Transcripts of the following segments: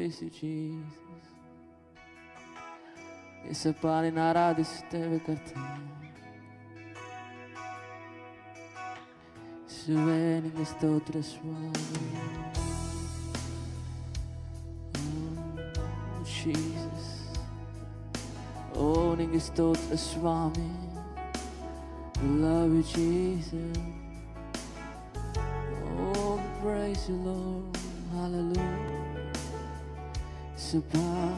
praise you, Jesus. Yesappa ನಿನ್ನ ಆರಾಧಿಸುತ್ತೇವೆ ಕರ್ತನೆ ಯೇಸುವೇ ನಿನ್ನ ಸ್ತೋತ್ರ ಸ್ವಾಮಿ ಜೀಸಸ್ ಓ ನಿಂಗೆ ಸ್ತೋತ್ರ ಸ್ವಾಮಿ love you Jesus Oh, praise you, Lord. Hallelujah. Super.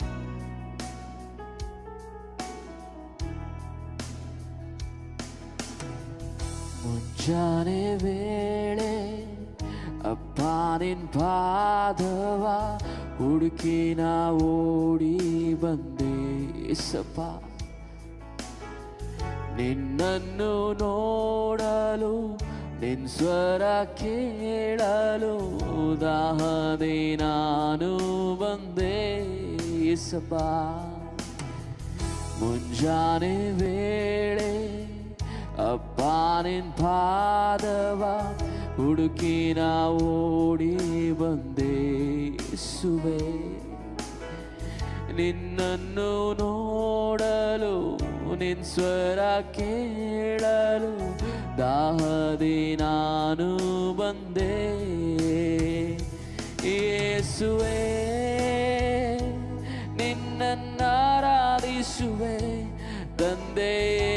ಮುಂಜಾನೆ ವೇಳೆ ಅಪ್ಪ ನಿನ್ ಪಾದವ ಹುಡುಕಿ ನಾ ಓಡಿ ಬಂದೆ ಸಪ್ಪ ನಿನ್ನನ್ನು ನೋಡಲು ನಿನ್ ಸ್ವರ ಕೇಳಲು ದಾಹದೆ ನಾನು ಬಂದೆ ಇಸಪ್ಪ ಮುಂಜಾನೆ ವೇಳೆ ಅಪ್ಪ ನಿನ್ ಪಾದವ ಹುಡುಕಿ ನಾ ಓಡಿ ಬಂದೆ ಸುವೆ ನಿನ್ನನ್ನು ನೋಡಲು ನಿನ್ ಸ್ವರ ಕೇಳಲು ದಾಹದೆ ನಾನು ಬಂದೆ ಯೇಸುವೆ ನಿನ್ನನ್ನಾರಾಧಿಸುವೆ ತಂದೆಯೇ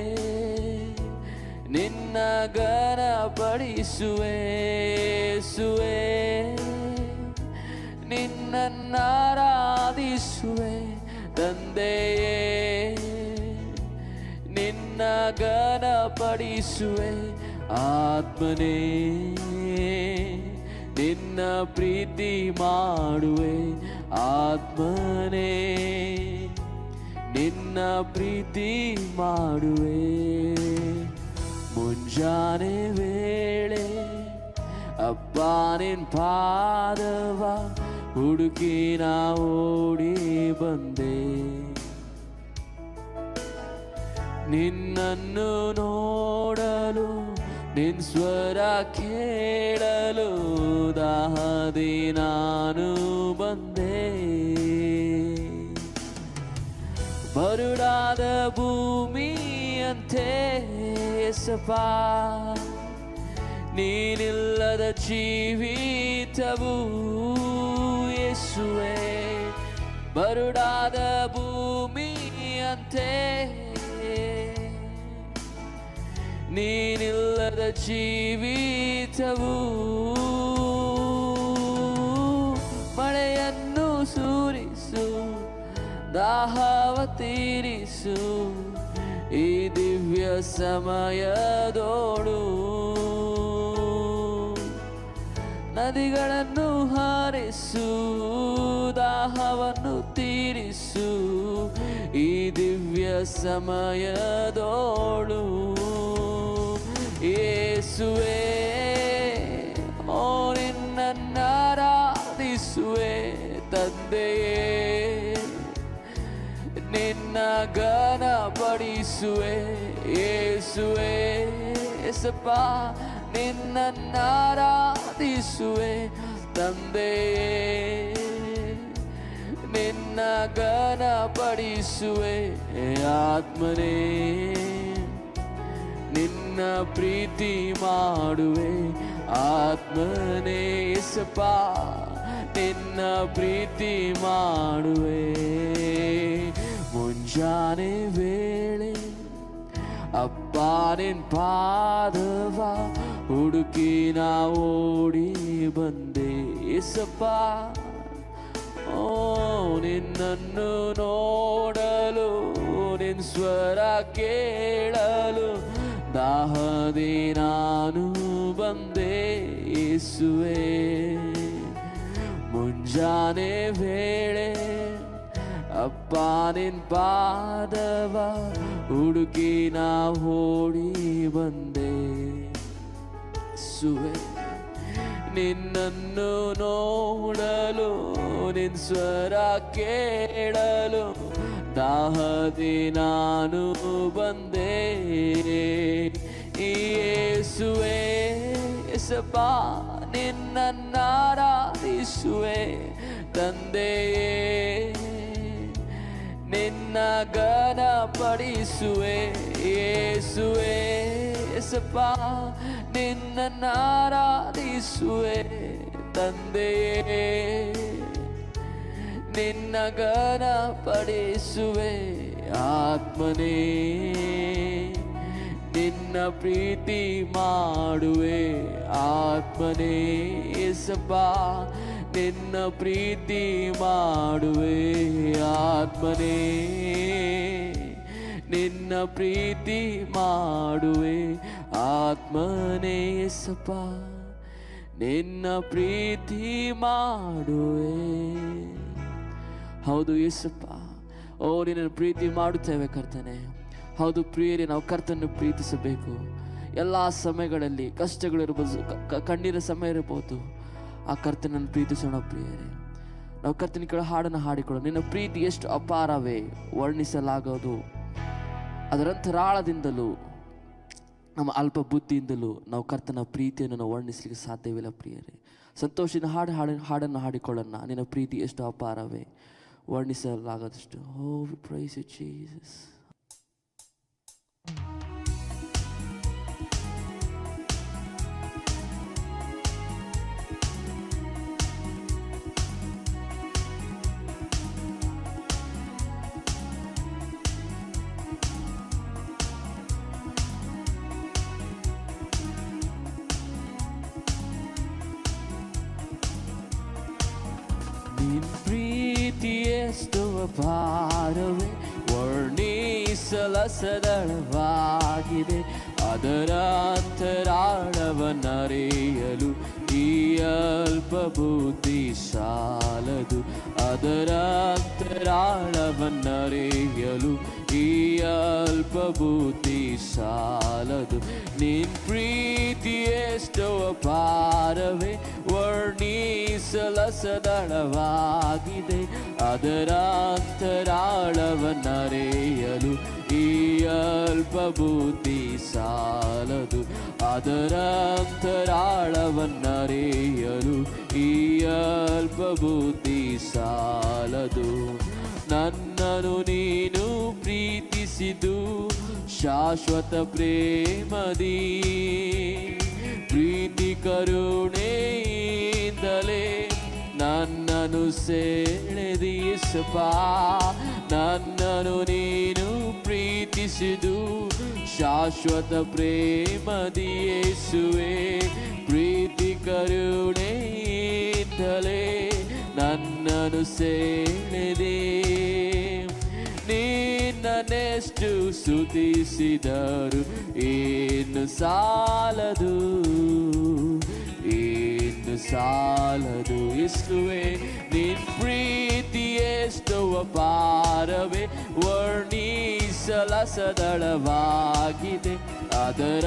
ನಿನ್ನ ಗನ ಪಡಿಸುವೆ ಸುವೆ ನಿನ್ನನ್ನಾರಾಧಿಸುವೆ ತಂದೆಯೇ ನಿನ್ನ ಗನ ಪಡಿಸುವೆ ಆತ್ಮನೇ ನಿನ್ನ ಪ್ರೀತಿ ಮಾಡುವೆ ಆತ್ಮನೇ ನಿನ್ನ ಪ್ರೀತಿ ಮಾಡುವೆ ಮುಂಜಾನೆ ವೇಳೆ ಅಪ್ಪ ನಿನ್ ಪಾದವ ಹುಡುಕಿ ನಾ ಓಡಿ ಬಂದೆ ನಿನ್ನನ್ನು ನೋಡಲು ನಿನ್ ಸ್ವರ ಕೇಳಲು ದಾಹದಿ ನಾನು ಬಂದೆ ಬರುಡಾದ ಭೂಮಿಯಂತೆ ಸಪ ನೀನಿಲ್ಲದ ಜೀವಿತವು ಯೇಸುವೆ ಬರುಡಾದ ಭೂಮಿಯಂತೆ ನೀನಿಲ್ಲದ ಜೀವಿತವು ಮಳೆಯನ್ನು ಸೂರಿಸು ದಾಹವ ತೀರಿಸು ಈ ದಿವ್ಯ ಸಮಯದೋಡು ನದಿಗಳನ್ನು ಹಾರಿಸು ದಾಹವನ್ನು ತೀರಿಸು ಈ ದಿವ್ಯ ಸಮಯದೋಳು ಯೇಸುವೆ ಓ ನಿನ್ನನ್ನಾರಾಧಿಸುವೆ ತಂದೆಯೇ ನಿನ್ನ ಗನ ಪಡಿಸುವೆ ಯೇಸುವೆ ಎಸಪ್ಪ ನಿನ್ನನ್ನಾರಾಧಿಸುವೆ ತಂದೆಯೇ ನಿನ್ನ ಗನ ಪಡಿಸುವೆ ಆತ್ಮನೇ ನಿನ್ನ ಪ್ರೀತಿ ಮಾಡುವೆ ಆತ್ಮನೇ ಎಸಪ್ಪ ನಿನ್ನ ಪ್ರೀತಿ ಮಾಡುವೆ ಮುಂಜಾನೆ ವೇಳೆ ಅಪ್ಪ ನಿನ್ ಪಾದವ ಹುಡುಕಿ ನಾ ಓಡಿ ಬಂದೆ ಎಸಪ್ಪ ಓ ನಿನ್ನನ್ನು ನೋಡಲು ನಿನ್ ಸ್ವರ ಕೇಳಲು ದಾಹದಿ ನಾನು ಬಂದೆ ಯೇಸುವೆ ಮುಂಜಾನೆ ವೇಳೆ ಅಪ್ಪ ನಿನ್ ಪಾದವ ಹುಡುಕಿ ನಾ ಓಡಿ ಬಂದೆ ಸುವೆ ನಿನ್ನನ್ನು ನೋಡಲು ನಿನ್ ಸ್ವರ ಕೇಳಲು ದಾಹದಿ ನಾನು ಬಂದೆ ಯೇಸುವೆ ಎಸಪ್ಪ ನಿನ್ನನ್ನಾರಾಧಿಸುವೆ ತಂದೆಯೇ ನಿನ್ನ ಗನ ಪಡಿಸುವೆ ಯೇಸುವೆ ಎಸಪ್ಪ ನಿನ್ನ ಆರಾಧಿಸುವೆ ತಂದೆಯೇ ನಿನ್ನ ಗನ ಪಡಿಸುವೆ ಆತ್ಮನೇ ನಿನ್ನ ಪ್ರೀತಿ ಮಾಡುವೆ ಆತ್ಮನೇ ಎಸಪ್ಪ ನಿನ್ನ ಪ್ರೀತಿ ಮಾಡುವೆ ಆತ್ಮನೇ ನಿನ್ನ ಪ್ರೀತಿ ಮಾಡುವೆ ಆತ್ಮನೇ ಎಸಪ್ಪ ನಿನ್ನ ಪ್ರೀತಿ ಮಾಡುವೆ ಹೌದು ಯೇಸಪ್ಪ ಓ ನಿನ್ನನ್ನು ಪ್ರೀತಿ ಮಾಡುತ್ತೇವೆ ಕರ್ತನೆ ಹೌದು ಪ್ರಿಯರೇ ನಾವು ಕರ್ತನ್ನು ಪ್ರೀತಿಸಬೇಕು ಎಲ್ಲ ಸಮಯಗಳಲ್ಲಿ ಕಷ್ಟಗಳಿರ್ಬೋದು ಕ- ಕ- ಕಣ್ಣೀರ ಸಮಯ ಇರಬಹುದು ಆ ಕರ್ತನನ್ನು ಪ್ರೀತಿಸೋಣ ಪ್ರಿಯರೇ ನಾವು ಕರ್ತನ ಕೆಳ ಹಾಡನ್ನು ಹಾಡಿಕೊಳ್ಳೋಣ ನಿನ್ನ ಪ್ರೀತಿ ಎಷ್ಟು ಅಪಾರವೇ ವರ್ಣಿಸಲಾಗೋದು ಅದರಂತರಾಳದಿಂದಲೂ ನಮ್ಮ ಅಲ್ಪ ಬುದ್ಧಿಯಿಂದಲೂ ನಾವು ಕರ್ತನ ಪ್ರೀತಿಯನ್ನು ನಾವು ವರ್ಣಿಸಲಿಕ್ಕೆ ಸಾಧ್ಯವಿಲ್ಲ ಪ್ರಿಯರೇ ಸಂತೋಷದಿಂದ ಹಾಡು ಹಾಡು ಹಾಡನ್ನು ಹಾಡಿಕೊಳ್ಳೋಣ ನಿನ್ನ ಪ್ರೀತಿ ಎಷ್ಟು ಅಪಾರವೇ ವರ್ಣಿಸಲಾಗದಷ್ಟು ಓ ಪ್ರೈಸ್ ಜೀಸಸ್ ನಿನ್ ಪ್ರೀತಿ ಎಷ್ಟು ಅಪಾರವೇ ವರ್ಣಿಸಲ ಸರಳವಾಗಿದೆ ಅದರ ಅಂತರಾಳವನ್ನರಿಯಲು ಈ ಅಲ್ಪ ಬುದ್ಧಿ ಸಾಲದು ಅದರ ಅಂತರಾಳವನ್ನರಿಯಲು ಈ ಅಲ್ಪ ಬುದ್ಧಿ ಸಾಲದು ನಿನ್ ಪ್ರೀತಿ ಎಷ್ಟು ಅಪಾರವೇ ವರ್ಣಿಸಲ ಸದಳವಾಗಿದೆ ಅದರ ಅಂತರಾಳವನ್ನರೆಯಲು ಈ ಅಲ್ಪ ಬುದ್ಧಿ ಸಾಲದು ಅದರ ಅಂತರಾಳವನ್ನರೆಯಲು ಈ ಅಲ್ಪ ಬುದ್ಧಿ ಸಾಲದು ನನ್ನನು ನೀನು ಪ್ರೀತಿಸಿದು ಶಾಶ್ವತ ಪ್ರೇಮದಿ ಪ್ರೀತಿ ಕರುಣೆಯಿಂದಲೇ ನನ್ನನು ಸೆಳೆದಿಸಪ ನನ್ನನು ನೀನು ಪ್ರೀತಿಸಿದು ಶಾಶ್ವತ ಪ್ರೇಮದಿ ಯೇಸುವೆ ಪ್ರೀತಿ ಕರುಣೆಯಿಂದಲೇ ನನ್ನನು ಸೆಳೆದೆ ನಿನ್ನನೆಷ್ಟು ಸುತಿಸಿದರು ಏನು ಸಾಲದು ಏನು ಸಾಲದು ಇಸುವೆ ನಿನ್ ಪ್ರೀತಿ ಎಷ್ಟು ಅಪಾರವೇ ವರ್ಣಿಸಲ ಸದಳವಾಗಿದೆ ಅದರ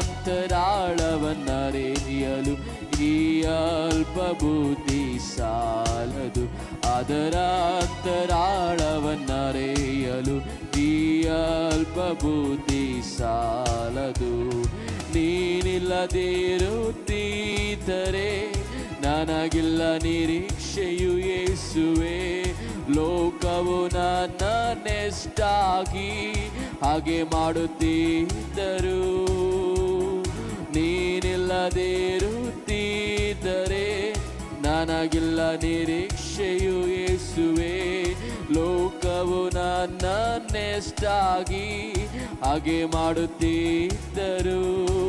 ಅಂತರಾಳವನ್ನರಿಯಲು ಈ ಅಲ್ಪ ಬುದ್ಧಿ ಸಾಲದು ಅದರ ಅಂತರಾಳವನ್ನರೆಯಲು ಈ ಅಲ್ಪ ಬುದ್ಧಿ ಸಾಲದು ನೀನಿಲ್ಲದಿರುತ್ತೀತರೆ ನನಗಿಲ್ಲ ನಿರೀಕ್ಷೆಯು ಯೇಸುವೆ ಲೋಕವು ನನ್ನ ನೆಸ್ಟಾಗಿ ಹಾಗೆ ಮಾಡುತ್ತಿದ್ದರು ನೀನಿಲ್ಲದಿರುತ್ತಿದ್ದರೆ ನನಗಿಲ್ಲ ನಿರೀಕ್ಷೆಯು ಯೇಸುವೆ ಲೋಕವು ನನ್ನ ನೆಸ್ಟಾಗಿ ಹಾಗೆ ಮಾಡುತ್ತಿದ್ದರು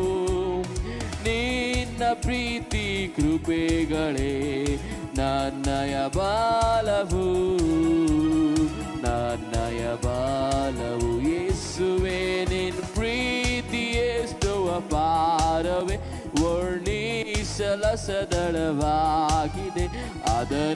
ನಿನ್ನ ಪ್ರೀತಿ ಕೃಪೆಗಳೇ ನನ್ನಯ ಬಾಲವು ನನ್ನಯ ಬಾಲವು ಯೇಸುವೆ ನಿನ್ ಪ್ರೀತಿ ಎಷ್ಟು ಅಪಾರವೇ ವರ್ಣಿಸಲ ಸದಳವಾಗಿದೆ ಅದರ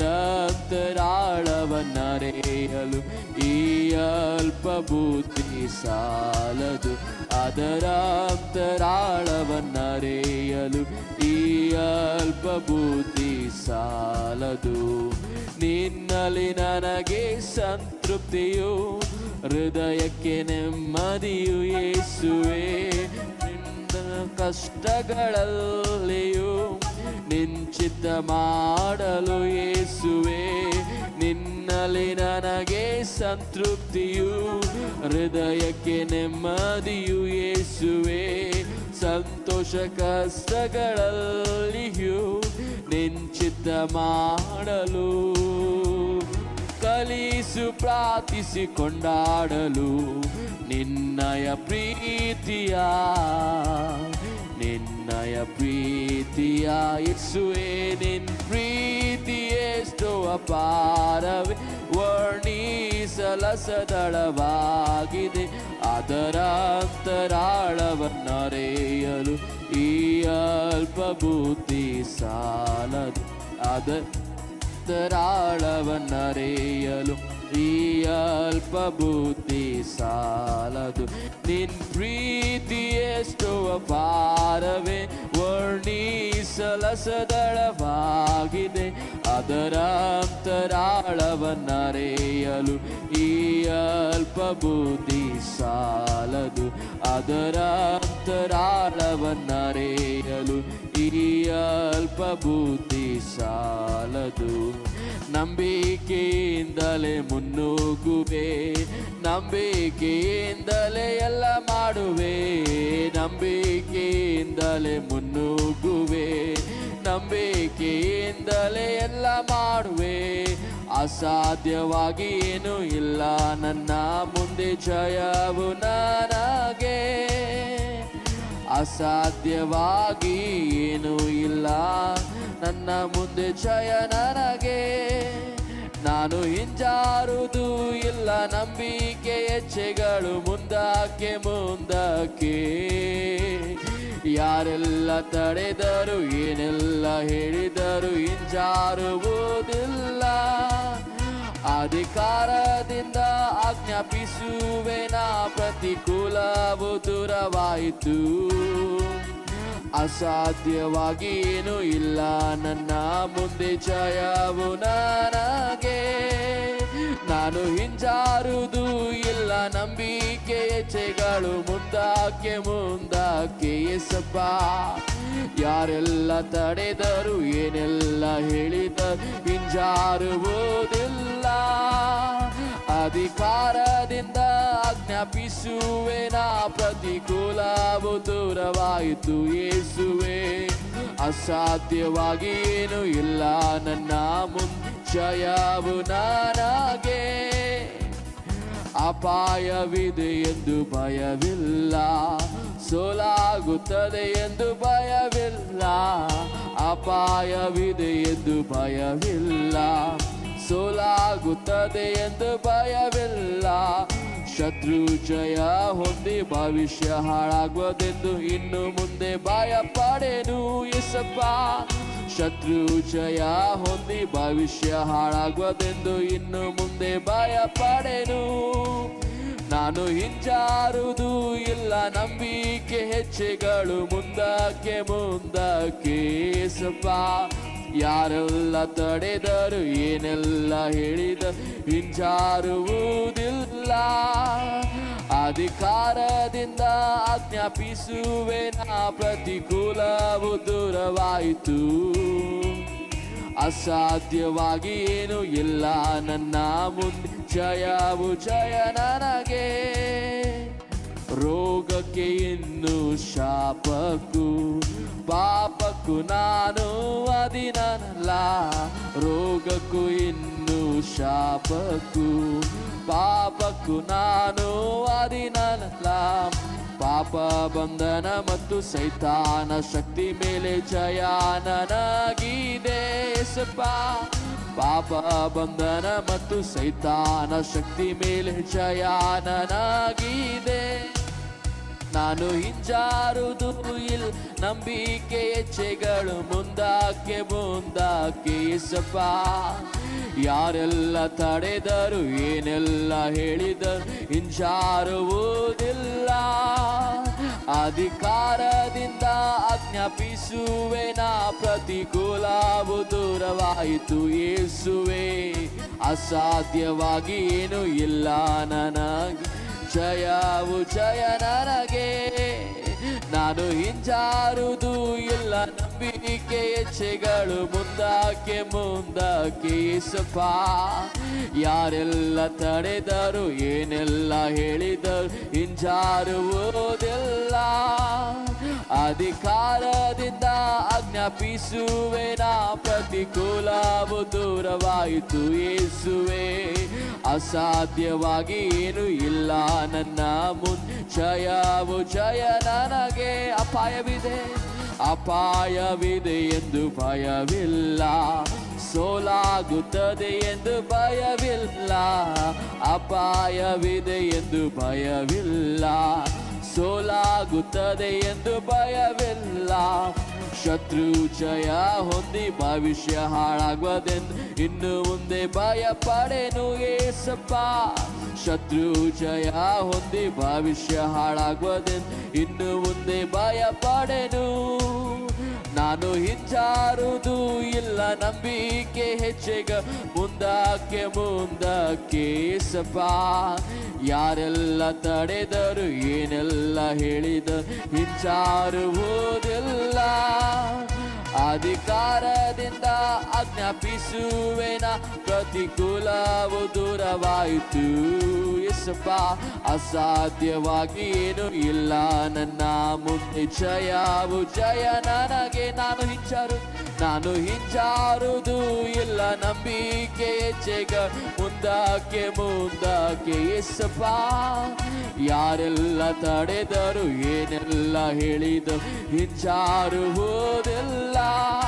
ಅಂತರಾಳವನ್ನರೆಯಲು ಈ ಅಲ್ಪ ಬುದ್ಧಿ ಸಾಲದು ಅದರ ಅಂತರಾಳವನ್ನರೆಯಲು ಈ ಅಲ್ಪ ಬುದ್ಧಿ ಸಾಲದು ನಿನ್ನಲ್ಲಿ ನನಗೆ ಸಂತೃಪ್ತಿಯು ಹೃದಯಕ್ಕೆ ನೆಮ್ಮದಿಯು ಯೇಸುವೆ ನಿನ್ನ ಕಷ್ಟಗಳಲ್ಲಿಯೂ ನಿಂಚಿತ ಮಾಡಲು ಯೇಸುವೆ ನಿನ್ನಲ್ಲಿ ನನಗೆ ಸಂತೃಪ್ತಿಯು ಹೃದಯಕ್ಕೆ ನೆಮ್ಮದಿಯು ಯೇಸುವೆ ಸಂತೋಷ ಕಷ್ಟಗಳಲ್ಲಿಯೂ ನಿಂಚಿತ ಮಾಡಲು ಕಲಿಸು ಪ್ರಾರ್ಥಿಸಿಕೊಂಡಾಡಲು ನಿನ್ನಯ ಪ್ರೀತಿಯ ನಿನ್ನಯ ಪ್ರೀತಿಯ ಇಸುವೆ ನಿನ್ ಪ್ರೀತಿ ಎಷ್ಟೋ ಅಪಾರವೇ ವರ್ಣಿಸಲಸದಳವಾಗಿದೆ ಅದರ ಅಂತರಾಳವನ್ನರೆಯಲು ಈ ಅಲ್ಪ ಬುದ್ಧಿ ಸಾಲದು ಅದ ಅಂತರಾಳವನ್ನರೆಯಲು ಈ ಅಲ್ಪ ಬುದ್ಧಿ ಸಾಲದು ನಿನ್ ಪ್ರೀತಿ ಎಷ್ಟೋ ಅಪಾರವೇ ವರ್ಣಿಸಲಸದಳವಾಗಿದೆ ಅದರ ಅಂತರಾಳವನ್ನರೆಯಲು ಈ ಅಲ್ಪ ಬುದ್ಧಿ ಸಾಲದು ಅದರ ಅಂತರಾಳವನ್ನರೆಯಲು ಈ ಅಲ್ಪ ಬುದ್ಧಿ ಸಾಲದು ನಂಬಿಕೆಯಿಂದಲೇ ಮುನ್ನುಗ್ಗುವೆ ನಂಬಿಕೆಯಿಂದಲೇ ಎಲ್ಲ ಮಾಡುವೆ ನಂಬಿಕೆಯಿಂದಲೇ ಮುನ್ನುಗ್ಗುವೆ ನಂಬಿಕೆಯಿಂದಲೇ ಎಲ್ಲ ಮಾಡುವೆ ಅಸಾಧ್ಯವಾಗಿ ಏನೂ ಇಲ್ಲ ನನ್ನ ಮುಂದೆ ಜಯವು ನನಗೆ ಅಸಾಧ್ಯವಾಗಿ ಏನೂ ಇಲ್ಲ ನನ್ನ ಮುಂದೆ ಜಯ ನನಗೆ ನಾನು ಹಿಂಜಾರುವುದು ಇಲ್ಲ ನಂಬಿಕೆ ಹೆಜ್ಜೆಗಳು ಮುಂದಕ್ಕೆ ಮುಂದಕ್ಕೆ ಯಾರೆಲ್ಲ ತಡೆದರು ಏನೆಲ್ಲ ಹೇಳಿದರು ಹಿಂಜಾರುವುದಿಲ್ಲ ಅಧಿಕಾರದಿಂದ ಆಜ್ಞಾಪಿಸುವೆ ನಾ ಪ್ರತಿಕೂಲವು ದೂರವಾಯಿತು ಅಸಾಧ್ಯವಾಗಿ ಏನೂ ಇಲ್ಲ ನನ್ನ ಮುಂದೆ ಜಯವು ನನಗೆ ನಾನು ಹಿಂಜಾರುವುದು ಇಲ್ಲ ನಂಬಿಕೆ ಹೆಜ್ಜೆಗಳು ಮುಂದಕ್ಕೆ ಮುಂದಕ್ಕೆ ಎಸಪ್ಪ ಯಾರೆಲ್ಲ ತಡೆದರು ಏನೆಲ್ಲ ಹೇಳಿದರು ಹಿಂಜಾರುವುದಿಲ್ಲ ಅಧಿಕಾರದಿಂದ ಆಜ್ಞಾಪಿಸುವೆ ನಾ ಪ್ರತಿಕೂಲವು ದೂರವಾಯಿತು ಯೇಸುವೆ ಅಸಾಧ್ಯವಾಗಿ ಏನು ಇಲ್ಲ ನನ್ನ ಮುಂದೆ ಜಯವು ನನಗೆ ಅಪಾಯವಿದೆ ಎಂದು ಭಯವಿಲ್ಲ ಸೋಲಾಗುತ್ತದೆ ಎಂದು ಭಯವಿಲ್ಲ ಅಪಾಯವಿದೆ ಎಂದು ಭಯವಿಲ್ಲ ಸೋಲಾಗುತ್ತದೆ ಎಂದು ಭಯವಿಲ್ಲ ಶತ್ರು ಜಯ ಹೊಂದಿ ಭವಿಷ್ಯ ಹಾಳಾಗುವುದೆಂದು ಇನ್ನು ಮುಂದೆ ಭಯ ಪಡೆನು ಎಸಪ್ಪ ಶತ್ರು ಜಯ ಹೊಂದಿ ಭವಿಷ್ಯ ಹಾಳಾಗುವುದೆಂದು ಇನ್ನು ಮುಂದೆ ಭಯ ಪಡೆನು ನಾನು ಹಿಂಜಾರುವುದು ಇಲ್ಲ ನಂಬಿಕೆ ಹೆಜ್ಜೆಗಳು ಮುಂದಕ್ಕೆ ಮುಂದಕ್ಕೆ ಸಪ್ಪ ಯಾರೆಲ್ಲ ತಡೆದರು ಏನೆಲ್ಲ ಹೇಳಿದ ಹಿಂಜಾರುವುದಿಲ್ಲ ಅಧಿಕಾರದಿಂದ ಆಜ್ಞಾಪಿಸುವೆ ನಾ ಪ್ರತಿಕೂಲವು ದೂರವಾಯಿತು ಅಸಾಧ್ಯವಾಗಿ ಏನು ಇಲ್ಲ ನನ್ನ ಮುಂದೆ ಜಯವು ಜಯ ನನಗೆ ರೋಗಕ್ಕೆ ಇನ್ನು ಶಾಪಕ್ಕೂ ಪಾಪಕ್ಕೂ ನಾನು ಅದಿನಲ್ಲ ರೋಗಕ್ಕೂ ಇನ್ನು ಶಾಪಕ್ಕೂ ಪಾಪಕ್ಕೂ ನಾನು ಅದಿನಲ್ಲ ಪಾಪ ಬಂಧನ ಮತ್ತು ಸೈತಾನ ಶಕ್ತಿ ಮೇಲೆ ಜಯ ನನಗಿದೆ ಸಪ್ಪ ಪಾಪ ಬಂಧನ ಮತ್ತು ಸೈತಾನ ಶಕ್ತಿ ಮೇಲೆ ಜಯ ನನಗಿದೆ ನಾನು ಹಿಂಜಾರುವುದು ಇಲ್ಲ ನಂಬಿಕೆ ಹೆಜ್ಜೆಗಳು ಮುಂದಕ್ಕೆ ಮುಂದಕ್ಕೆ ಸಪ್ಪ ಯಾರೆಲ್ಲ ತಡೆದರು ಏನೆಲ್ಲ ಹೇಳಿದರು ಹಿಂಜಾರುವುದಿಲ್ಲ ಅಧಿಕಾರದಿಂದ ಆಜ್ಞಾಪಿಸುವೆ ನಾ ಪ್ರತಿಕೂಲವು ದೂರವಾಯಿತು ಯೇಸುವೆ ಅಸಾಧ್ಯವಾಗಿ ಏನು ಇಲ್ಲ ನನಗೆ ಜಯವು ಜಯ ನನಗೆ ನಾನು ಹಿಂಜಾರುವುದು ಇಲ್ಲ ನಂಬಿಕೆ ಹೆಜ್ಜೆಗಳು ಮುಂದಕ್ಕೆ ಮುಂದಕ್ಕೆ ಏಸಪ್ಪ ಯಾರೆಲ್ಲ ತಡೆದರು ಏನೆಲ್ಲ ಹೇಳಿದರು ಹಿಂಜಾರುವುದಿಲ್ಲ ಅಧಿಕಾರದಿಂದ ಆಜ್ಞಾಪಿಸುವೆನ ಪ್ರತಿಕೂಲವು ದೂರವಾಯಿತು ಯೇಸುವೆ ಅಸಾಧ್ಯವಾಗಿ ಏನು ಇಲ್ಲ ನನ್ನ ಮುನ್ ಜಯವು ಜಯ ನನಗೆ ಅಪಾಯವಿದೆ ಅಪಾಯವಿದೆ ಎಂದು ಭಯವಿಲ್ಲ ಸೋಲಾಗುತ್ತದೆ ಎಂದು ಭಯವಿಲ್ಲ ಅಪಾಯವಿದೆ ಎಂದು ಭಯವಿಲ್ಲ ಸೋಲಾಗುತ್ತದೆ ಎಂದು ಭಯವಿಲ್ಲ ಶತ್ರು ಜಯ ಹೊಂದಿ ಭವಿಷ್ಯ ಹಾಳಾಗುವುದೆಂದು ಇನ್ನು ಮುಂದೆ ಭಯ ಪಡೆನು ಏಸಪ್ಪ ಶತ್ರು ಜಯ ಹೊಂದಿ ಭವಿಷ್ಯ ಹಾಳಾಗುವುದೆಂದು ಇನ್ನು ಮುಂದೆ ಭಯ ಪಡೆನು ನಾನು ಹಿಂಜಾರುವುದು ಇಲ್ಲ ನಂಬಿಕೆ ಹೆಚ್ಚೆಗ ಮುಂದಕ್ಕೆ ಮುಂದಕ್ಕೆ ಸಪ ಯಾರೆಲ್ಲ ತಡೆದರು ಏನೆಲ್ಲ ಹೇಳಿದ ಹಿಂಜಾರುವುದಿಲ್ಲ ಅಧಿಕಾರದಿಂದ ಆಜ್ಞಾಪಿಸುವೆನ ಪ್ರತಿಕೂಲವು ದೂರವಾಯಿತು ಎಸಪ್ಪ ಅಸಾಧ್ಯವಾಗಿ ಏನು ಇಲ್ಲ ನನ್ನ ಮುಂದೆ ಜಯವು ಜಯ ನನಗೆ ನಾನು ಹಿಂಜಾರು ನಾನು ಹಿಂಜಾರುವುದು ಇಲ್ಲ ನಂಬಿಕೆ ಹೆಜ್ಜೆಗ ಮುಂದಕ್ಕೆ ಮುಂದಕ್ಕೆ ಎಸಪ್ಪ ಯಾರೆಲ್ಲ ತಡೆದರು ಏನೆಲ್ಲ ಹೇಳಿದರು ಹಿಂಜಾರುವುದಿಲ್ಲ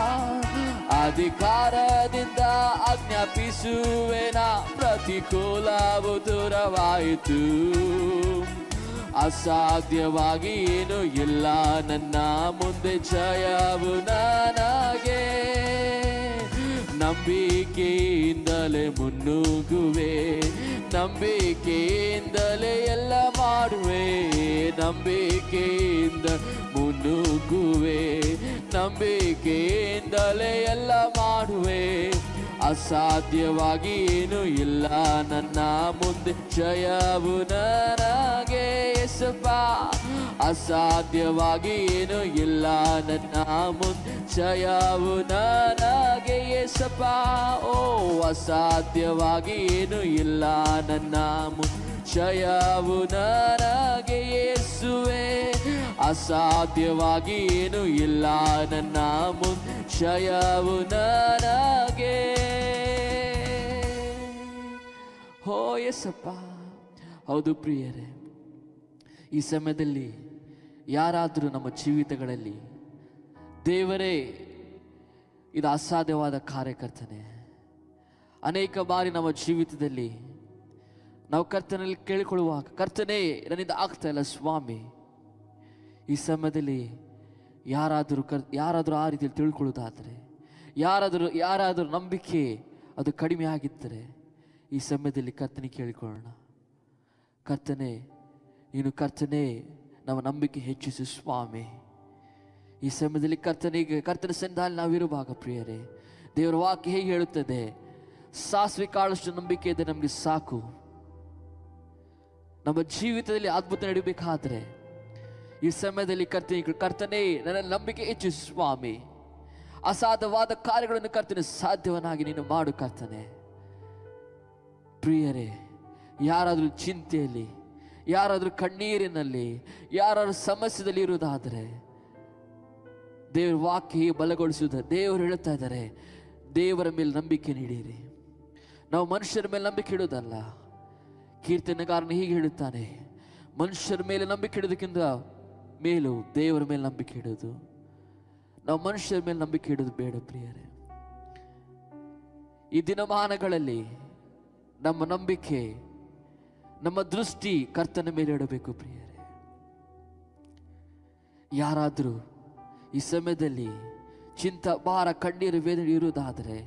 ಅಧಿಕಾರದಿಂದ ಆಜ್ಞಾಪಿಸುವೆನ ಪ್ರತಿಕೂಲವು ದೂರವಾಯಿತು ಅಸಾಧ್ಯವಾಗಿ ಏನು ಇಲ್ಲ ನನ್ನ ಮುಂದೆ ಜಯವು ನನಗೆ ನಂಬಿಕೆಯಿಂದಲೇ ಮುನ್ನುಗ್ಗುವೆ ನಂಬಿಕೆಯಿಂದಲೇ ಎಲ್ಲ ಮಾಡುವೆ ನಂಬಿಕೆಯಿಂದ ಮುನ್ನುಗ್ಗುವೆ ನಂಬಿಕೆಯಿಂದಲೇ ಎಲ್ಲ ಮಾಡುವೆ ಅಸಾಧ್ಯವಾಗಿ ಏನು ಇಲ್ಲ ನನ್ನ ಮುಂದೆ ಜಯವು ನನಗೆ ಎಸಪ್ಪ ಅಸಾಧ್ಯವಾಗಿ ಏನು ಇಲ್ಲ ನನ್ನ ಮುಂದೆ ಜಯವು ನನಗೆ ಎಸಪ್ಪ ಓ ಅಸಾಧ್ಯವಾಗಿ ಏನು ಇಲ್ಲ ನನ್ನ ಮುಂದೆ ಜಯವು ನನಗೆ ಯೇಸುವೆ ಅಸಾಧ್ಯವಾಗಿ ಏನು ಇಲ್ಲ ನನ್ನ ಮುಂದೆ ಜಯವು ನನಗೆ ಹೋ ಎಸಪ್ಪ ಹೌದು ಪ್ರಿಯರೇ ಈ ಸಮಯದಲ್ಲಿ ಯಾರಾದರೂ ನಮ್ಮ ಜೀವಿತಗಳಲ್ಲಿ ದೇವರೇ ಇದು ಅಸಾಧ್ಯವಾದ ಕಾರ್ಯಕರ್ತನೆ ಅನೇಕ ಬಾರಿ ನಮ್ಮ ಜೀವಿತದಲ್ಲಿ ನಾವು ಕರ್ತನಲ್ಲಿ ಕೇಳಿಕೊಳ್ಳುವಾಗ ಕರ್ತನೇ ನನ್ನಿಂದ ಆಗ್ತಾ ಇಲ್ಲ ಸ್ವಾಮಿ ಈ ಸಮಯದಲ್ಲಿ ಯಾರಾದರೂ ಕರ್ ಯಾರಾದರೂ ಆ ರೀತಿಯಲ್ಲಿ ತಿಳ್ಕೊಳ್ಳೋದಾದರೆ ಯಾರಾದರೂ ಯಾರಾದರೂ ನಂಬಿಕೆ ಅದು ಕಡಿಮೆ ಆಗಿದ್ದರೆ ಈ ಸಮಯದಲ್ಲಿ ಕರ್ತನೆ ಕೇಳಿಕೊಳ್ಳೋಣ ಕರ್ತನೆ ನೀನು ಕರ್ತನೆ ನಮ್ಮ ನಂಬಿಕೆ ಹೆಚ್ಚಿಸು ಸ್ವಾಮಿ ಈ ಸಮಯದಲ್ಲಿ ಕರ್ತನಿಗೆ ಕರ್ತನ ಸಂಧಾನ ನಾವಿರುವಾಗ ಪ್ರಿಯರೇ ದೇವರ ವಾಕ್ಯ ಹೇಗೆ ಹೇಳುತ್ತದೆ ಸಾಸಿವೆ ಕಾಳಷ್ಟು ನಂಬಿಕೆ ಇದೆ ನಮಗೆ ಸಾಕು ನಮ್ಮ ಜೀವಿತದಲ್ಲಿ ಅದ್ಭುತ ನಡಿಬೇಕಾದ್ರೆ ಈ ಸಮಯದಲ್ಲಿ ಕರ್ತನೆ ಕರ್ತನೆ ನನ್ನ ನಂಬಿಕೆ ಹೆಚ್ಚು ಸ್ವಾಮಿ ಅಸಾಧ್ಯವಾದ ಕಾರ್ಯಗಳನ್ನು ಕರ್ತನೆ ಸಾಧ್ಯವನ್ನಾಗಿ ನೀನು ಮಾಡು ಕರ್ತನೆ ಪ್ರಿಯರೇ ಯಾರಾದರೂ ಚಿಂತೆಯಲ್ಲಿ ಯಾರಾದರೂ ಕಣ್ಣೀರಿನಲ್ಲಿ ಯಾರಾದರೂ ಸಮಸ್ಯೆದಲ್ಲಿ ಇರುವುದಾದರೆ ದೇವರ ವಾಕ್ಯ ಹೀಗೆ ಬಲಗೊಳಿಸುವುದ ದೇವರು ಹೇಳ್ತಾ ಇದ್ದಾರೆ ದೇವರ ಮೇಲೆ ನಂಬಿಕೆ ನೀಡಿರಿ ನಾವು ಮನುಷ್ಯರ ಮೇಲೆ ನಂಬಿಕೆ ಇಡೋದಲ್ಲ ಕೀರ್ತನೆಗಾರನು ಹೀಗೆ ಹೇಳುತ್ತಾನೆ ಮನುಷ್ಯರ ಮೇಲೆ ನಂಬಿಕೆ ಇಡೋದಕ್ಕಿಂತ ಮೇಲು ದೇವರ ಮೇಲೆ ನಂಬಿಕೆ ಇಡೋದು ನಾವು ಮನುಷ್ಯರ ಮೇಲೆ ನಂಬಿಕೆ ಇಡೋದು ಬೇಡ ಪ್ರಿಯರೇ ಈ ದಿನಮಾನಗಳಲ್ಲಿ ನಮ್ಮ ನಂಬಿಕೆ ನಮ್ಮ ದೃಷ್ಟಿ ಕರ್ತನ ಮೇಲೆ ಇಡಬೇಕು ಪ್ರಿಯರೇ ಯಾರಾದರೂ ಈ ಸಮಯದಲ್ಲಿ ಚಿಂತ ಭಾರ ಕಣ್ಣೀರು ವೇದನೆ ಇರುವುದಾದರೆ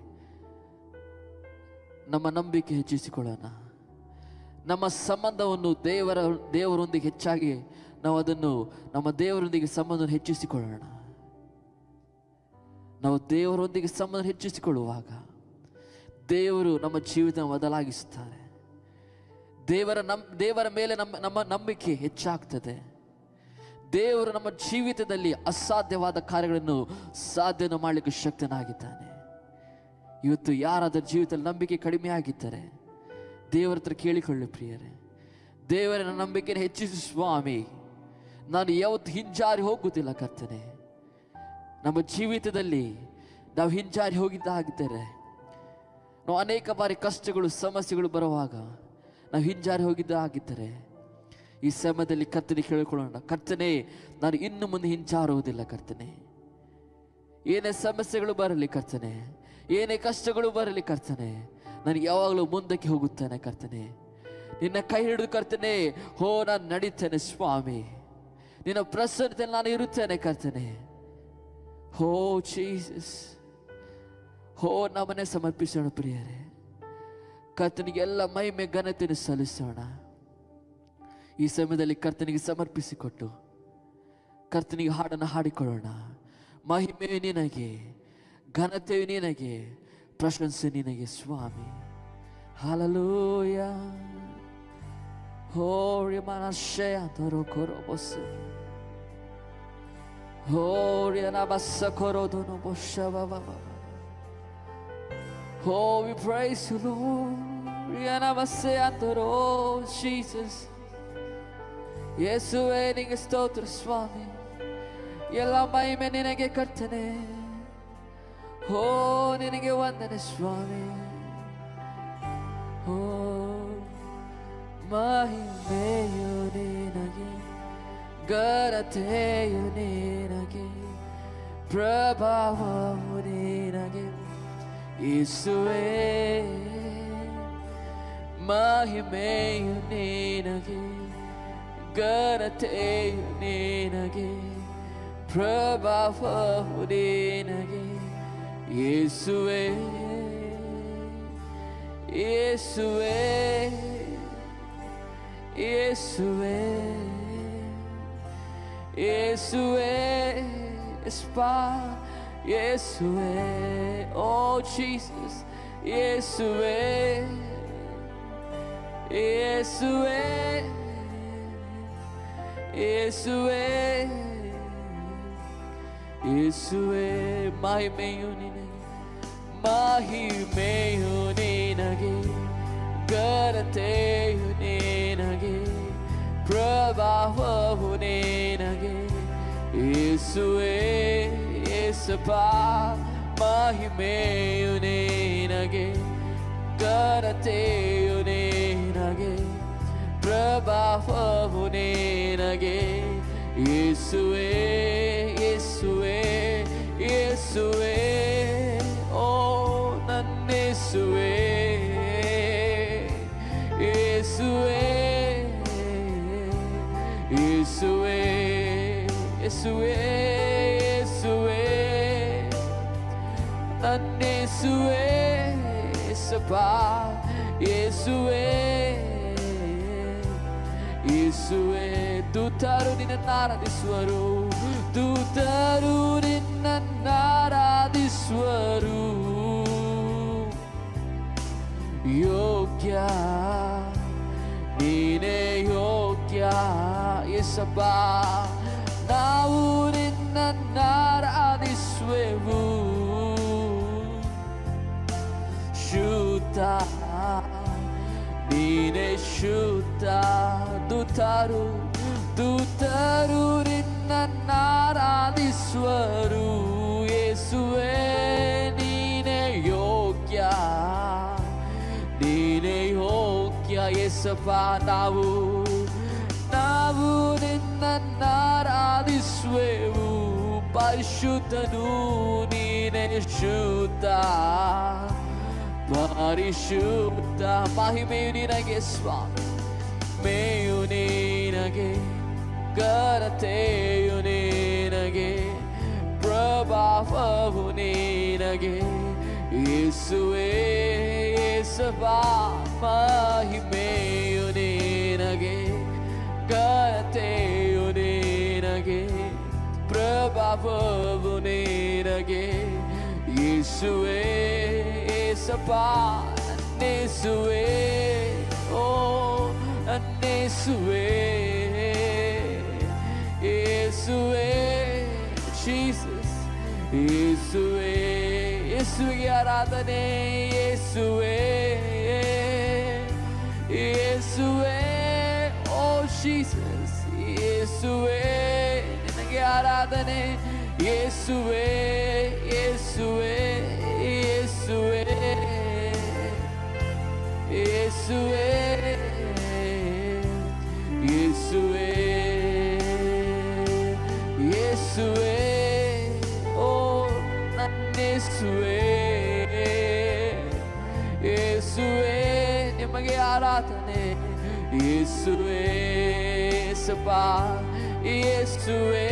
ನಮ್ಮ ನಂಬಿಕೆ ಹೆಚ್ಚಿಸಿಕೊಳ್ಳೋಣ ನಮ್ಮ ಸಂಬಂಧವನ್ನು ದೇವರ ದೇವರೊಂದಿಗೆ ಹೆಚ್ಚಾಗಿ ನಾವು ಅದನ್ನು ನಮ್ಮ ದೇವರೊಂದಿಗೆ ಸಂಬಂಧವನ್ನು ಹೆಚ್ಚಿಸಿಕೊಳ್ಳೋಣ ನಾವು ದೇವರೊಂದಿಗೆ ಸಂಬಂಧ ಹೆಚ್ಚಿಸಿಕೊಳ್ಳುವಾಗ ದೇವರು ನಮ್ಮ ಜೀವಿತ ಬದಲಾಗಿಸುತ್ತಾರೆ ದೇವರ ನಂ ದೇವರ ಮೇಲೆ ನಮ್ಮ ನಮ್ಮ ನಂಬಿಕೆ ಹೆಚ್ಚಾಗ್ತದೆ ದೇವರು ನಮ್ಮ ಜೀವಿತದಲ್ಲಿ ಅಸಾಧ್ಯವಾದ ಕಾರ್ಯಗಳನ್ನು ಸಾಧ್ಯನ ಮಾಡಲಿಕ್ಕೆ ಶಕ್ತನಾಗಿದ್ದಾನೆ ಇವತ್ತು ಯಾರಾದರೂ ಜೀವಿತದಲ್ಲಿ ನಂಬಿಕೆ ಕಡಿಮೆ ಆಗಿದ್ದರೆ ದೇವರ ಹತ್ರ ಕೇಳಿಕೊಳ್ಳಿ ಪ್ರಿಯರೇ ದೇವರ ನಂಬಿಕೆಯನ್ನು ಹೆಚ್ಚಿಸು ಸ್ವಾಮಿ ನಾನು ಯಾವತ್ತು ಹಿಂಜಾರಿ ಹೋಗುತ್ತಿಲ್ಲ ಕರ್ತನೆ ನಮ್ಮ ಜೀವಿತದಲ್ಲಿ ನಾವು ಹಿಂಜಾರಿ ಹೋಗಿದ್ದಾಗಿದ್ದರೆ ನಾವು ಅನೇಕ ಬಾರಿ ಕಷ್ಟಗಳು ಸಮಸ್ಯೆಗಳು ಬರುವಾಗ ನಾವು ಹಿಂಜಾರಿ ಹೋಗಿದ್ದಾಗಿದ್ದರೆ ಈ ಸಮಯದಲ್ಲಿ ಕರ್ತನೆ ಕೇಳಿಕೊಳ್ಳೋಣ ಕರ್ತನೆ ನಾನು ಇನ್ನು ಮುಂದೆ ಹಿಂಜಾರುವುದಿಲ್ಲ ಕರ್ತನೆ ಏನೇ ಸಮಸ್ಯೆಗಳು ಬರಲಿ ಕರ್ತನೆ ಏನೇ ಕಷ್ಟಗಳು ಬರಲಿ ಕರ್ತನೆ ನಾನು ಯಾವಾಗಲೂ ಮುಂದಕ್ಕೆ ಹೋಗುತ್ತೇನೆ ಕರ್ತನೆ ನಿನ್ನ ಕೈ ಹಿಡಿದು ಕರ್ತನೆ ಹೋ ನಾನು ನಡೀತೇನೆ ಸ್ವಾಮಿ ನಿನ್ನ ಪ್ರಸನ್ನತೆಯಲ್ಲಿ ನಾನು ಇರುತ್ತೇನೆ ಕರ್ತನೆ ಹೋ ಜೀಸಸ್ ಹೋ ನಮ್ಮನೆ ಸಮರ್ಪಿಸೋಣ ಪ್ರಿಯರೇ ಕರ್ತನಿಗೆ ಎಲ್ಲ ಮಹಿಮೆ ಘನತೆಯನ್ನು ಸಲ್ಲಿಸೋಣ ಈ ಸಮಯದಲ್ಲಿ ಕರ್ತನಿಗೆ ಸಮರ್ಪಿಸಿಕೊಟ್ಟು ಕರ್ತನಿಗೆ ಹಾಡನ್ನು ಹಾಡಿಕೊಳ್ಳೋಣ ಮಹಿಮೆಯು ನಿನಗೆ ಘನತೆಯು ನಿನಗೆ ಪ್ರಶಂಸೆ ನಿನಗೆ ಸ್ವಾಮಿ ಹಾಲಲೂಯ ಹೋರಿ ಮನಶಯ ತರೋ ಕೊರೊಬೊಸ್ಸು ಹೋರಿ ಅನಬಸ್ಸ ಕೊರೋದನು ಬೊಶ್ಶವ Oh, we praise you, Lord. Yanamase antoro, Jesus. ಯೇಸುವೆ ನಿನಗೆ ಸ್ತೋತ್ರ ಸ್ವಾಮಿ ಎಲ್ಲ ಮಹಿಮೆ ನಿನಗೆ ಕರ್ತನೆ ಹೋ ನಿನಗೆ ವಂದನೆ ಸ್ವಾಮಿ ಹೋ ಮಹಿಮೆಯು ನಿನಗೆ ಘನತೆಯು ನಿನಗೆ ಪ್ರಭಾವವು ನಿನಗೆ ಯೇಸುವೆ ಮಹಿಮೆಯು ನಿನಗೆ ಘನತೆಯು ನಿನಗೆ ಪ್ರಭಾವವು ನಿನಗೆ ಯೇಸುವೆ ಯೇಸುವೆ ಯೇಸುವೆ ಯೇಸುವೆ ಸ್ಪಾ ಯೇಸುವೆ ಓ ಜೀಸಸ್ ಯೇಸುವೆ ಯೇಸುವೆ ಯೇಸುವೆ ಯೇಸುವೆ ಮಹಿಮೆಯು ನಿನಗೆ ಮಹಿಮೆಯು ನಿನಗೆ ಘನತೆಯು ನಿನಗೆ ಪ್ರಭಾವವು ನಿನಗೆ ಯೇಸುವೆ ಯೇಸಪ್ಪ ಮಹಿಮೆಯು ನಿನಗೆ ಘನತೆಯು ನಿನಗೆ ಪ್ರಭಾವವು ನಿನಗೆ ಯೇಸುವೆ ಯೇಸುವೆ ಯೇಸುವೆ ಓ ನನ್ನೇಸುವೆ ಯೇಸುವೆ ಯೇಸುವೆ ಯೇಸುವೆ ಯೇಸುವೆ ನನ್ನೇಸುವೆ ಯೇಸಪ್ಪ ಯೇಸುವೆ ಯೇಸುವೆ ದೂತರು ನಿನ್ನಾರಾಧಿಸುವರು ದೂತರು ನಿನ್ನಾರಾಧಿಸುವರು ಯೋಗ್ಯ ನೀನೇ ಯೋಗ್ಯ ಯೇಸಪ್ಪ ನಾವು ನಿನ್ನಾರಾಧಿಸುವೆವು ಶುದ್ಧ ನೀನೇ ಶುದ್ಧ ದೂತರು ದೂತರು ನಿನ್ನಾರಾಧಿಸುವರು ಯೇಸುವೆ ನೀನೇ ಯೋಗ್ಯ ನೀನೇ ಯೋಗ್ಯ ಯೇಸಪ್ಪ ನಾವು ನಾವು ನಿನ್ನಾರಾಧಿಸುವೆವು ಪರಿಶುದ್ಧನು ನೀನೇ ಶುದ್ಧ ಪರಿಶುದ್ಧ ಮಹಿಮೆಯು ನಿನಗೆ ಸ್ವಾಮಿ ಮೇಯು ನಿನಗೆ ಘನತೆಯು ನಿನಗೆ ಪ್ರಭಾವವು ನಿನಗೆ ಯೇಸುವೆ ಯೇಸಪ್ಪ ಮಹಿಮೆಯು ನಿನಗೆ ಘನತೆಯು ನಿನಗೆ ಪ್ರಭಾವವು ನಿನಗೆ ಯೇಸುವೆ ಯೇಸಪ್ಪ ನನ್ನೇಸುವೆ ಓ ನನ್ನೇಸುವೆ ಯೇಸುವೆ ಯೇಸುವಿಗೆ ಆರಾಧನೆ ಯೇಸುವೆ ಯೇಸುವೆ ಓ ಜೀಸಸ್ ಯೇಸುವೆ ನಿನಗೆ ಆರಾಧನೆ ಯೇಸುವೆ ಯೇಸುವೆ ಯೇಸುವೆ ಯೇಸುವೆ ಯೇಸುವೆ ಯೇಸುವೆ ಓ ನನ್ನೇಸುವೆ ಯೇಸುವೆ ನಿಮಗೆ ಆರಾಧನೆ ಯೇಸುವೆ ಸಪ ಯೇಸುವೆ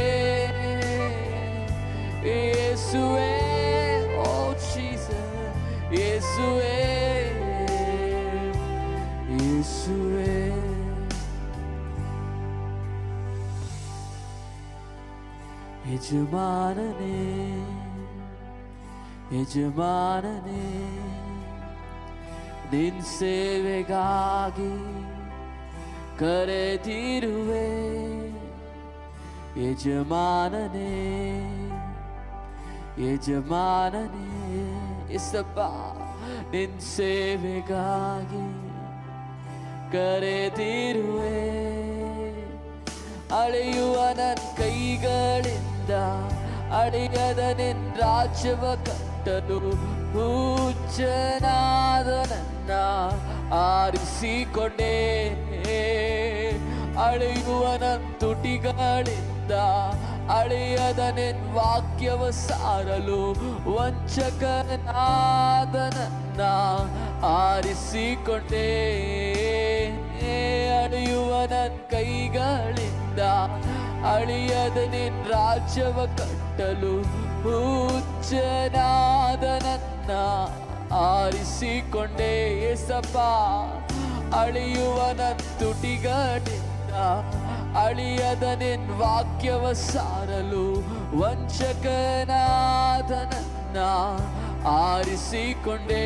ಯೇಸುವೆ ಓ ಜೀಸಸ್ ಯೇಸುವೆ ಯೇಸುವೆ ಯಜಮಾನನೇ ಯಜಮಾನನೇ ನಿನ್ ಸೇವೆಗಾಗಿ ಕರೆದಿರುವೆ ಯಜಮಾನನೇ ಯಜಮಾನನೇ ಇಸಪ್ಪ ನಿನ್ ಸೇವೆಗಾಗಿ ಕರೆದಿರುವೆ ಅಳೆಯುವ ನನ್ನ ಕೈಗಳಿಂದ ಅಳೆಯದ ನಿನ್ ರಾಜ್ಯವ ಕಟ್ಟಲು ಹುಚ್ಚನಾದ ನನ್ನ ಆರಿಸಿಕೊಂಡೆ ಅಳೆಯುವ ನನ್ನ ತುಟಿಗಳಿಂದ ಅಳೆಯದ ನಿನ್ ವಾಕ್ಯವ ಸಾರಲು ವಂಚಕನಾದ ನನ್ನ ಆರಿಸಿಕೊಂಡೆ ಅಳೆಯುವ ನನ್ನ ಕೈಗಳಿಂದ ಅಳಿಯದ ನಿನ್ ರಾಜ್ಯವ ಕಟ್ಟಲು ಹುಚ್ಚನಾದ ನನ್ನ ಆರಿಸಿಕೊಂಡೆ ಎಸಪ್ಪ ಅಳಿಯುವ ನನ್ನ ತುಟಿಗಳಿಂದ ಅಳಿಯದ ನಿನ್ ವಾಕ್ಯವ ಸಾರಲು ವಂಚಕನಾದ ನನ್ನ ಆರಿಸಿಕೊಂಡೆ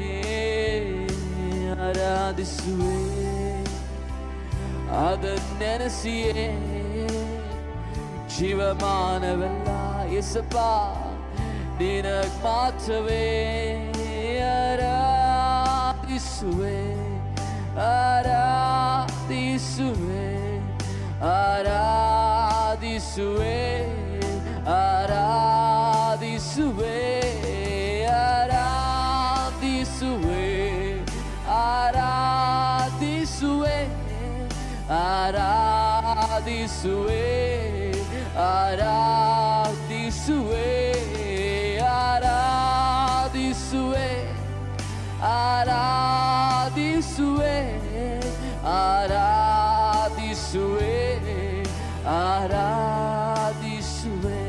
ಆರಾಧಿಸುವೆ ಅದನ್ನೆನಸಿಯೇ ಜೀವಮಾನವೆಲ್ಲ ಎಸಪ್ಪ ನಿನಗ್ ಮಾತ್ರವೇ ಆರಾಧಿಸುವೆ ಆರಾಧಿಸುವೆ ಆರಾಧಿಸುವೆ ಆರಾಧಿಸುವೆ ಆರಾಧಿಸುವೆ ಆರಾಧಿಸುವೆ ಆರಾಧಿಸುವೆ ಆರಾಧಿಸುವೆ ಆರಾಧಿಸುವೆ ಆರಾಧಿಸುವೆ ಆರಾಧಿಸುವೆ ಆರಾಧಿಸುವೆ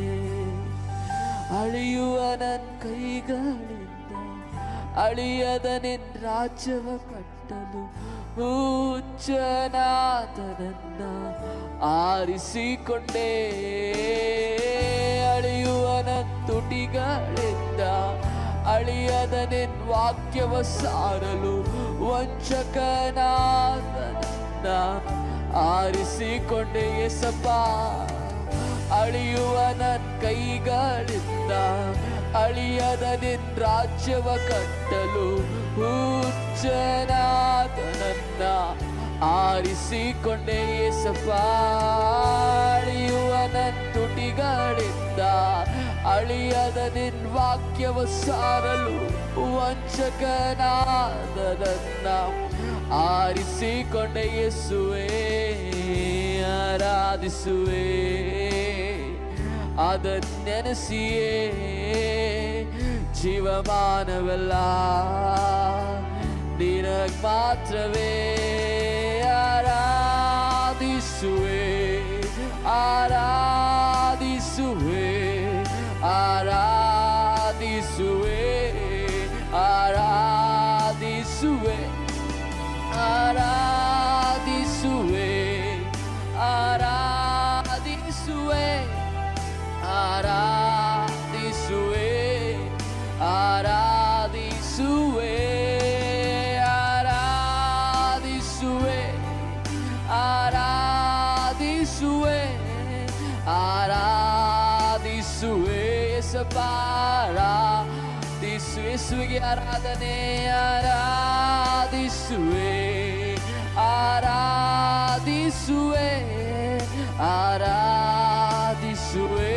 ಅಳಿಯುವ ನನ್ನ ಕೈಗಳಿಂದ ಅಳಿಯದ ನಿನ್ ರಾಜ್ಯವ ಕಟ್ಟಲು ಹುಚ್ಚನಾದ ನನ್ನ ಆರಿಸಿಕೊಂಡೆ ಅಳಿಯುವ ನನ್ನ ತುಟಿಗಳಿಂದ ಅಳಿಯದ ನಿನ್ ವಾಕ್ಯವ ಸಾರಲು ವಂಚಕನಾದ ನನ್ನ ಆರಿಸಿಕೊಂಡೆ ಎಸಪ್ಪ ಅಳಿಯುವ ನನ್ನ ಕೈಗಳಿಂದ ಅಳಿಯದ ನಿನ್ ರಾಜ್ಯವ ಕಟ್ಟಲು ಹುಚ್ಚನಾದ ನನ್ನ ಆರಿಸಿಕೊಂಡೆ ಏಸಪ್ಪ ಅಳಿಯುವ ನನ್ನ ತುಟಿಗಳಿಂದ ಅಳಿಯದ ನಿನ್ ವಾಕ್ಯವ ಸಾರಲು ವಂಚಕನಾದ ನನ್ನ ಆರಿಸಿಕೊಂಡೆ ಯೇಸುವೆ ಆರಾಧಿಸುವೆ ಅದನ್ನೆನಸಿಯೇ ಜೀವಮಾನವೆಲ್ಲ ನಿನಗ್ ಮಾತ್ರವೇ ಆರಾಧಿಸುವೆ ಆರಾಧಿಸುವೆ ಆರಾಧಿಸುವೆ ಆರಾಧಿಸುವೆ ಆರಾಧಿಸುವೆ ಆರಾಧಿಸುವೆ ಆರಾಧಿಸುವೆ ಆರಾಧಿಸುವೆ ಆರಾಧಿಸುವೆ ಆರಾಧಿಸುವೆ ಯೇಸುವಿಗೆ ಆರಾಧನೆ ಆರಾಧಿಸುವೆ ಆರಾಧಿಸುವೆ ಆರಾಧಿಸುವೆ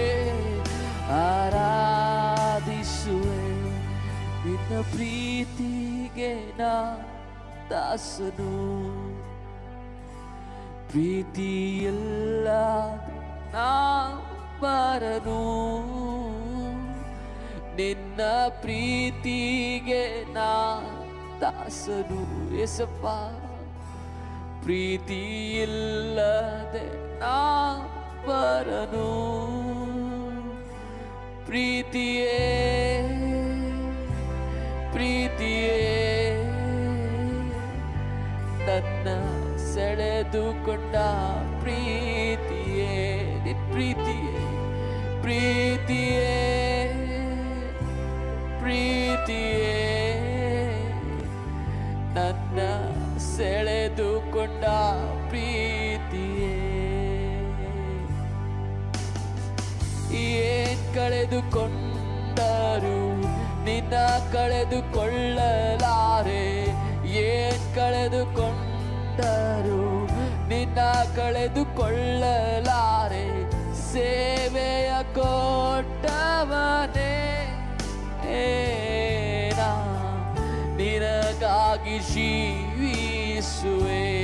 ಆರಾಧಿಸುವೆ ನಿನ್ನ ಪ್ರೀತಿಗೆ ನಾ ದಾಸನು ಪ್ರೀತಿಯಲ್ಲ ನಾ ಬರನು ನಿನ್ನ ಪ್ರೀತಿಗೆ ನಾ ದಾಸನು ಎಸಪ್ಪ ಪ್ರೀತಿಯಿಲ್ಲದೆ ನಾ ಬರನು ಪ್ರೀತಿಯೇ ಪ್ರೀತಿಯೇ ನನ್ನ ಸೆಳೆದುಕೊಂಡ ಪ್ರೀತಿಯೇ ನಿನ್ ಪ್ರೀತಿಯೇ ಪ್ರೀತಿಯೇ ಪ್ರೀತಿಯೇ ನನ್ನ ಸೆಳೆದುಕೊಂಡ ಪ್ರೀತಿಯೇ ಏನ್ ಕಳೆದುಕೊಂಡರು ನಿನ್ನ ಕಳೆದುಕೊಳ್ಳಲಾರೆ ಏನ್ ಕಳೆದುಕೊಂಡರು ನಿನ್ನ ಕಳೆದುಕೊಳ್ಳಲಾರೆ ಸೇವೆಯ ಕೊಟ್ಟವನೇ ಏನಾ ನಿನಗಾಗಿ ಜೀವಿಸುವೆ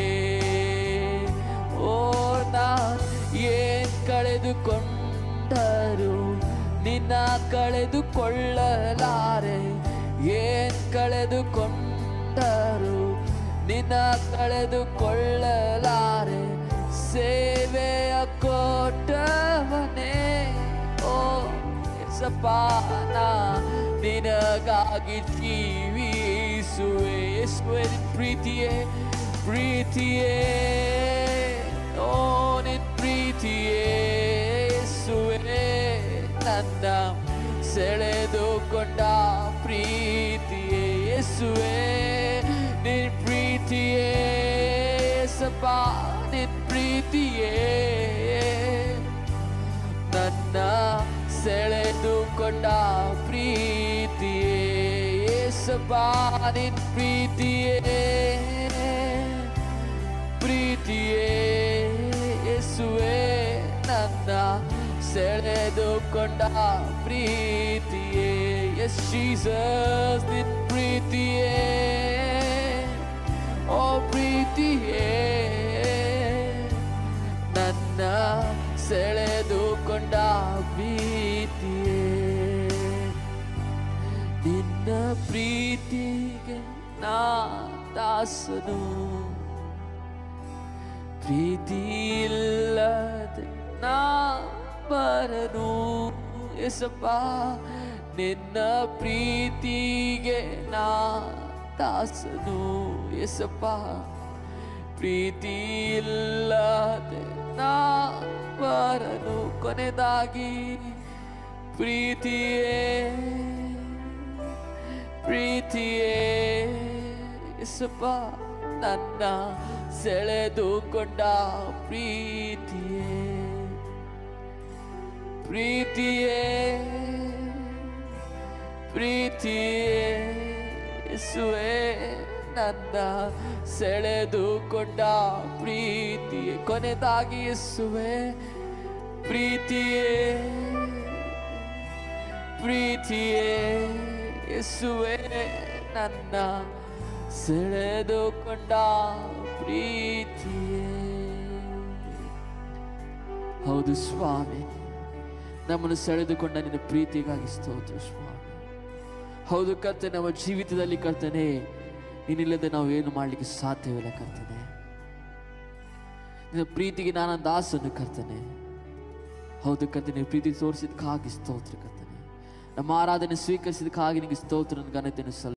ಓ ನಾ ಏನ್ ಕಳೆದುಕೊಂಡರು ನಿನ್ನ ಕಳೆದುಕೊಳ್ಳಲಾರೆ ಏನ್ ಕಳೆದುಕೊಂಡರು ನಿನ್ನ ಕಳೆದುಕೊಳ್ಳಲಾರೆ ಸೇವೆಯ ಕೊಟ್ಟವನೇ ಓ ಸಪಾನ ನಿನಗಾಗಿ ಜೀವಿಸುವೆ ಯೇಸುವೆ ನಿನ್ ಪ್ರೀತಿಯೇ ಪ್ರೀತಿಯೇ ಓ ನಿನ್ ಪ್ರೀತಿಯೇ ಯೇಸುವೆ ನನ್ನ ಸೆಳೆದುಕೊಂಡ ಪ್ರೀತಿಯೇ ಯೇಸುವೆ ನಿನ್ ಪ್ರೀತಿಯೇ ಸಪ ನಿನ್ ಪ್ರೀತಿಯೇ ನನ್ನ ಸೆಳೆದುಕೊಂಡ ಪ್ರೀತಿಯೇ ಏಸಪ್ಪ ನಿನ್ ಪ್ರೀತಿಯೇ ಪ್ರೀತಿಯೇ ಯೇಸುವೆ ನನ್ನ ಸೆಳೆದುಕೊಂಡ ಪ್ರೀತಿಯೇ ಎಸ್ ಜೀಸಸ್ ನಿನ್ ಪ್ರೀತಿಯೇ ಓ ಪ್ರೀತಿಯೇ ನನ್ನ ಸೆಳೆದುಕೊಂಡ ಪ್ರೀತಿಯೇ ನಿನ್ನ ಪ್ರೀತಿಗೆ ನಾ ದಾಸನು ಪ್ರೀತಿ ಇಲ್ಲದೆ ನಾ ಬರನು ಎಸಪ್ಪ ನಿನ್ನ ಪ್ರೀತಿಗೆ ನಾ ದಾಸನು ಎಸಪ್ಪ ಪ್ರೀತಿ ಇಲ್ಲದೆ ನಾ ಬರನು ಕೊನೆದಾಗಿ ಪ್ರೀತಿಯೇ ಪ್ರೀತಿಯೇ ಎಸಪ್ಪ ನನ್ನ ಸೆಳೆದುಕೊಂಡ ಪ್ರೀತಿಯೇ ಪ್ರೀತಿಯೇ ಪ್ರೀತಿಯೇ ಯೇಸುವೆ ನನ್ನ ಸೆಳೆದುಕೊಂಡ ಪ್ರೀತಿಯೇ ಕೊನೆದಾಗಿ ಯೇಸುವೆ ಪ್ರೀತಿಯೇ ಪ್ರೀತಿಯೇ ಯೇಸುವೆ ನನ್ನ ಸೆಳೆದುಕೊಂಡ ಪ್ರೀತಿಯೇ ಹೌದು ಸ್ವಾಮಿ ನಮ್ಮನ್ನು ಸೆಳೆದುಕೊಂಡ ನಿನ್ನ ಪ್ರೀತಿಗಾಗಿ ಸ್ತೋತ್ರ ಸ್ವಾಮಿ ಹೌದು ಕರ್ತೆ ನಮ್ಮ ಜೀವಿತದಲ್ಲಿ ಕರ್ತನೆ ನೀನಿಲ್ಲದೆ ನಾವು ಏನು ಮಾಡಲಿಕ್ಕೆ ಸಾಧ್ಯವಿಲ್ಲ ಕರ್ತನೆ ನಿನ್ನ ಪ್ರೀತಿಗೆ ನಾನು ದಾಸನು ಕರ್ತನೆ ಹೌದು ಕರ್ತನೆ ಪ್ರೀತಿ ತೋರಿಸಿದಕ್ಕಾಗಿ ಸ್ತೋತ್ರ ಕರ್ತನೆ ನಮ್ಮ ಆರಾಧನೆ ಸ್ವೀಕರಿಸಿದಕ್ಕಾಗಿ ನಿನಗೆ ಸ್ತೋತ್ರ ಘನತೆಯನ್ನು ಸಲ್ಲ